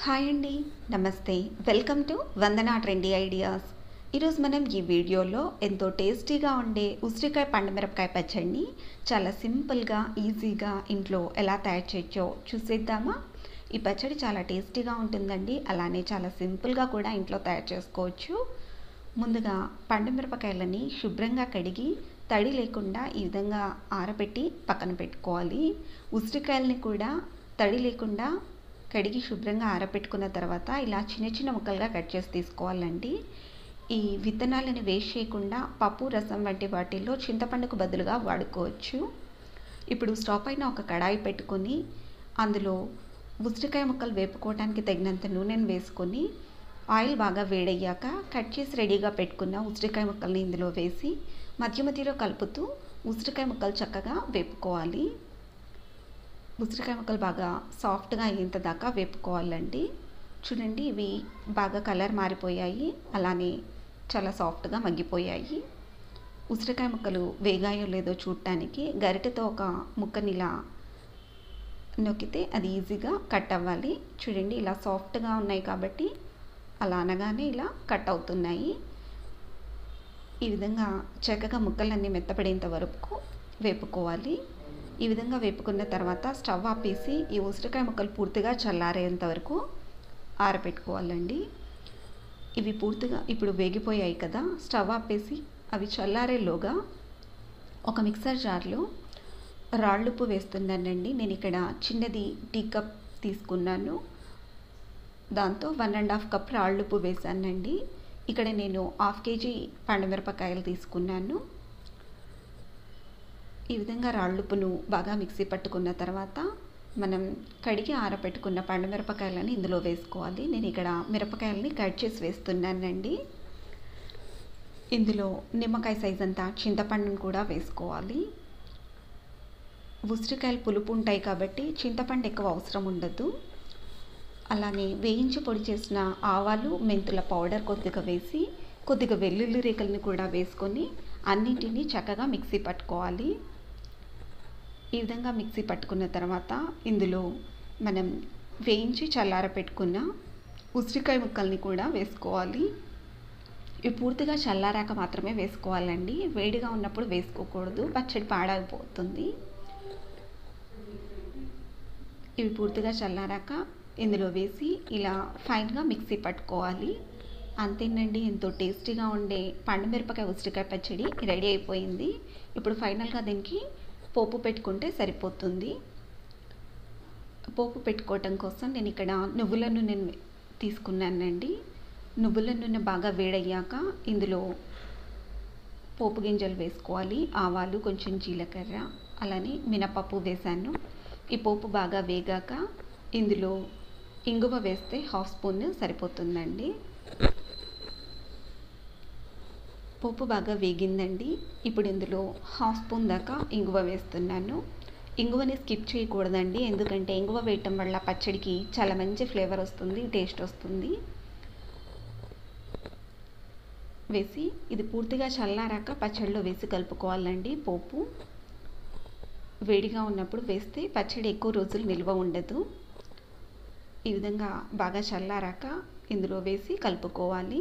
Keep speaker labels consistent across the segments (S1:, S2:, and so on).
S1: hi అండి నమస్తే welcome to Vandana trendy ideas ఈరోజు మనం ఈ వీడియోలో ఎంతో టేస్టీగా ఉండే ఉసిరికాయ పండుమిరపకాయ పచ్చడిని చాలా సింపుల్గా ఈజీగా ఇంట్లో ఎలా తయారు చేయొచ్చో చూసేద్దామా ఈ పచ్చడి చాలా టేస్టీగా ఉంటుందండి అలానే చాలా సింపుల్గా కూడా ఇంట్లో తయారు చేసుకోవచ్చు ముందుగా పండుమిరపకాయలని శుభ్రంగా కడిగి తడి లేకుండా ఈ విధంగా ఆరబెట్టి పక్కన పెట్టుకోవాలి ఉసిరికాయలని కూడా తడి లేకుండా కడిగి శుభ్రంగా ఆరబెట్టుకున్న తర్వాత ఇలా చిన్న చిన్న ముక్కలుగా కట్ చేసి తీసుకోవాలండి ఈ విత్తనాలను వేస్ట్ చేయకుండా పప్పు రసం వంటి వాటిల్లో చింతపండుకు బదులుగా వాడుకోవచ్చు ఇప్పుడు స్టవ్ పైన ఒక కడాయి పెట్టుకొని అందులో ఉసిరికాయ ముక్కలు వేపుకోవడానికి తగినంత నూనెను వేసుకొని ఆయిల్ బాగా వేడయ్యాక కట్ చేసి రెడీగా పెట్టుకున్న ఉసిరికాయ ముక్కల్ని ఇందులో వేసి మధ్య మధ్యలో కలుపుతూ ఉసిరికాయ ముక్కలు చక్కగా వేపుకోవాలి ఉసిరికాయ ముక్కలు బాగా సాఫ్ట్గా అయ్యేంత దాకా వేపుకోవాలండి చూడండి ఇవి బాగా కలర్ మారిపోయాయి అలానే చాలా సాఫ్ట్గా మగ్గిపోయాయి ఉసిరికాయ ముక్కలు వేగాయో లేదో చూడటానికి గరిటెతో ఒక ముక్కనిలా నొక్కితే అది ఈజీగా కట్ అవ్వాలి చూడండి ఇలా సాఫ్ట్గా ఉన్నాయి కాబట్టి అలా అనగానే ఇలా కట్ అవుతున్నాయి ఈ విధంగా చక్కగా ముక్కలన్నీ మెత్తపడేంత వరకు వేపుకోవాలి ఈ విధంగా వేపుకున్న తర్వాత స్టవ్ ఆపేసి ఈ ఉసిరికాయ ముక్కలు పూర్తిగా చల్లారేంత వరకు ఆరబెట్టుకోవాలండి ఇవి పూర్తిగా ఇప్పుడు వేగిపోయాయి కదా స్టవ్ ఆపేసి అవి చల్లారేలోగా ఒక మిక్సర్ జార్లో రాళ్ళుప్పు వేస్తున్నానండి నేను ఇక్కడ చిన్నది టీ కప్ తీసుకున్నాను దాంతో వన్ అండ్ హాఫ్ కప్ రాళ్ళుప్పు వేసానండి ఇక్కడ నేను హాఫ్ కేజీ పండుమిరపకాయలు తీసుకున్నాను ఈ విధంగా రాళ్ళుప్పును బాగా మిక్సీ పట్టుకున్న తర్వాత మనం కడిగి ఆరబెట్టుకున్న పండుమిరపకాయలని ఇందులో వేసుకోవాలి నేను ఇక్కడ మిరపకాయలని కట్ చేసి వేస్తున్నానండి ఇందులో నిమ్మకాయ సైజ్ అంతా చింతపండును కూడా వేసుకోవాలి ఉసిరికాయలు పులుపు ఉంటాయి కాబట్టి చింతపండు ఎక్కువ అవసరం ఉండదు అలానే వేయించి పొడి చేసిన ఆవాలు మెంతుల పౌడర్ కొద్దిగా వేసి కొద్దిగా వెల్లుల్లి రేకల్ని కూడా వేసుకొని అన్నింటినీ చక్కగా మిక్సీ పట్టుకోవాలి ఈ విధంగా మిక్సీ పట్టుకున్న తర్వాత ఇందులో మనం వేయించి చల్లార పెట్టుకున్న ఉసిరికాయ ముక్కల్ని కూడా వేసుకోవాలి ఇవి పూర్తిగా చల్లారాక మాత్రమే వేసుకోవాలండి వేడిగా ఉన్నప్పుడు వేసుకోకూడదు పచ్చడి పాడైపోతుంది ఇవి పూర్తిగా చల్లారాక ఇందులో వేసి ఇలా ఫైన్గా మిక్సీ పట్టుకోవాలి అంతేనండి ఎంతో టేస్టీగా ఉండే పండుమిరపకాయ ఉసిరికాయ పచ్చడి రెడీ అయిపోయింది ఇప్పుడు ఫైనల్గా దీనికి పోపు పెట్టుకుంటే సరిపోతుంది పోపు పెట్టుకోవటం కోసం నేను ఇక్కడ నువ్వుల నూనె తీసుకున్నానండి నువ్వుల నూనె బాగా వేడయ్యాక ఇందులో పోపు గింజలు వేసుకోవాలి ఆవాలు కొంచెం జీలకర్ర అలానే మినపప్పు వేశాను ఈ పోపు బాగా వేగాక ఇందులో ఇంగువ వేస్తే హాఫ్ స్పూన్ సరిపోతుందండి పోపు బాగా వేగిందండి ఇప్పుడు ఇందులో హాఫ్ స్పూన్ దాకా ఇంగువ వేస్తున్నాను ఇంగువని స్కిప్ చేయకూడదండి ఎందుకంటే ఇంగువ వేయటం వల్ల పచ్చడికి చాలా మంచి ఫ్లేవర్ వస్తుంది టేస్ట్ వస్తుంది వేసి ఇది పూర్తిగా చల్లారాక పచ్చడిలో వేసి కలుపుకోవాలండి పోపు వేడిగా ఉన్నప్పుడు వేస్తే పచ్చడి ఎక్కువ రోజులు నిల్వ ఉండదు ఈ విధంగా బాగా చల్లారాక ఇందులో వేసి కలుపుకోవాలి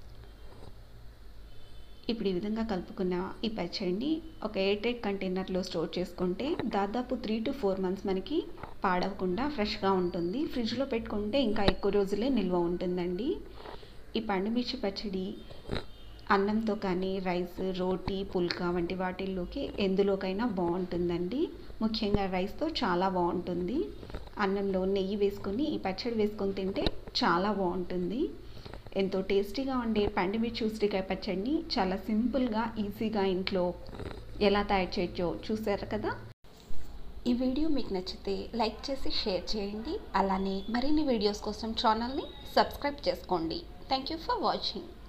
S1: ఇప్పుడు ఈ విధంగా కలుపుకున్న ఈ పచ్చడిని ఒక ఎయిట్ ఎయిట్ కంటైనర్లో స్టోర్ చేసుకుంటే దాదాపు త్రీ టు ఫోర్ మంత్స్ మనకి పాడవకుండా ఫ్రెష్గా ఉంటుంది ఫ్రిడ్జ్లో పెట్టుకుంటే ఇంకా ఎక్కువ రోజులే నిల్వ ఉంటుందండి ఈ పండుమిర్చి పచ్చడి అన్నంతో కానీ రైస్ రోటీ పుల్కా వంటి వాటిల్లోకి ఎందులోకైనా బాగుంటుందండి ముఖ్యంగా రైస్తో చాలా బాగుంటుంది అన్నంలో నెయ్యి వేసుకొని ఈ పచ్చడి వేసుకొని తింటే చాలా బాగుంటుంది ఎంతో టేస్టీగా ఉండే పండుమిర్చి ఉసిరికాయ పచ్చడిని చాలా సింపుల్గా ఈజీగా ఇంట్లో ఎలా తయారు చేయొచ్చో చూసారు కదా ఈ వీడియో మీకు నచ్చితే లైక్ చేసి షేర్ చేయండి అలానే మరిన్ని వీడియోస్ కోసం ఛానల్ని సబ్స్క్రైబ్ చేసుకోండి థ్యాంక్ యూ ఫర్ వాచింగ్